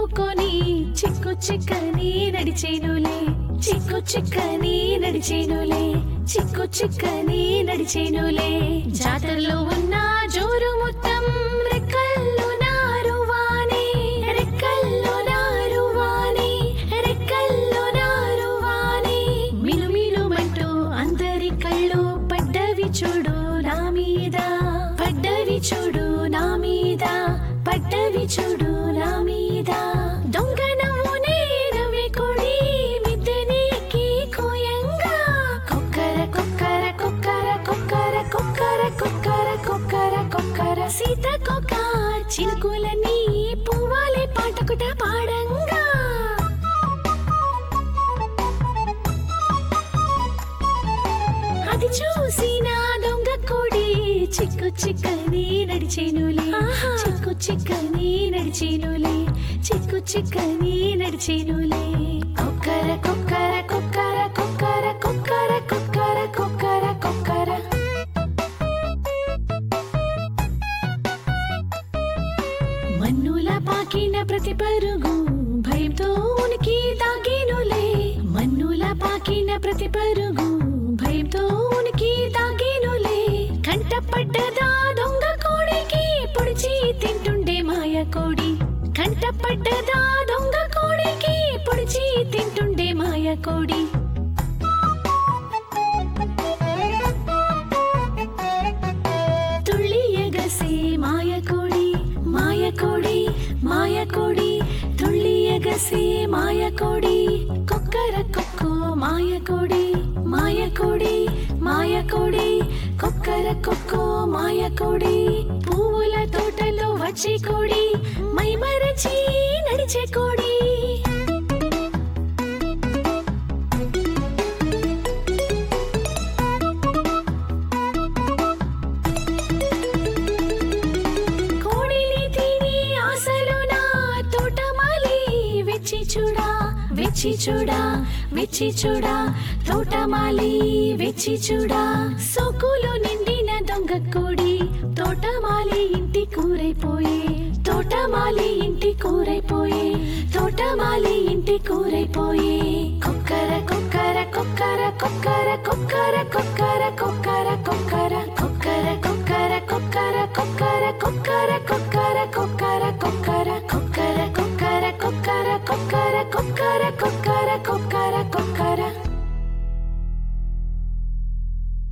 కప్పుకొని చిక్కు చిక్కని నడిచేనులే చిక్కు చిక్కని నడిచేనులే చిక్కు చిక్కని నడిచేనులే జాతరలో ఉన్న జోరు మొత్తం రెక్కల్లో నారువానే రెక్కల్లో నారువానే రెక్కల్లో నారువానే మినుమినుమంటూ అందరి కళ్ళు పడ్డవి చూడు నా మీద పడ్డవి చూడు నా మీద పడ్డవి చూడు నా మీద దొంగ నవ్వునే నవ్వే కొడి మిద్దెని ఎక్కి కోయంగా కొక్కర కొక్కర కొక్కర కొక్కర కొక్కర కొక్కర కొక్కర కొక్కర సీత కొక్క చిలుకులని పువ్వాలే పాటకుట పాడంగా అది చూసి నా దొంగ కొడి చిక్కు చిక్కని నడిచేనులే చిక్కు చిక్కని నడిచేనులే చిక్కు చిక్కని నడిచేనులే కొక్కర కొక్కర కొక్కర కొక్కర కొక్కర కొక్కర కొక్కర కొక్కర మన్నుల పాకిన ప్రతి పరుగు భయంతో ఉనికి తాగేనులే మన్నుల పాకిన ప్రతి పరుగు భయంతో ఉనికి తాగేనులే కంట పడ్డదా దొంగ కోడికి పొడిచి తింటుండే మాయ కోడి కంట పడ్డదా దొంగ కోడికి పొడిచి తింటుండే మాయ కోడి ತುಳ್ಳಿ ಎಗಸಿ ಮಾಯ ಕೊಡಿ ಮಾಯ ಕೊಡಿ ಮಾಯ ಕೊಡಿ ತುಳ್ಳಿ ಎಗಸಿ ಮಾಯ ಕೊಡಿ ಕೊಕ್ಕರ ಕೊಕ್ಕೋ ಮಾಯ ಕೊಡಿ ಮಾಯ ಕೊಡಿ మాయ కొడి కొక్కర కొక్కో మాయ కొడి పువ్వుల తోటలో వచ్చే కోడి మై మరచి నడిచే కోడి కోడిని తిని ఆశలు నా తోటమాలి వెచ్చి చూడా వెచ్చి చూడా వెచ్చి చూడా తోటమాలి వెచ్చి చూడా సోకులు నిండిన దొంగ కోడి తోటమాలి ఇంటి కూరైపోయే తోటమాలి ఇంటి కూరైపోయే తోటమాలి ఇంటి కూరైపోయే కుక్కర కుక్కర కుక్కర కుక్కర కుక్కర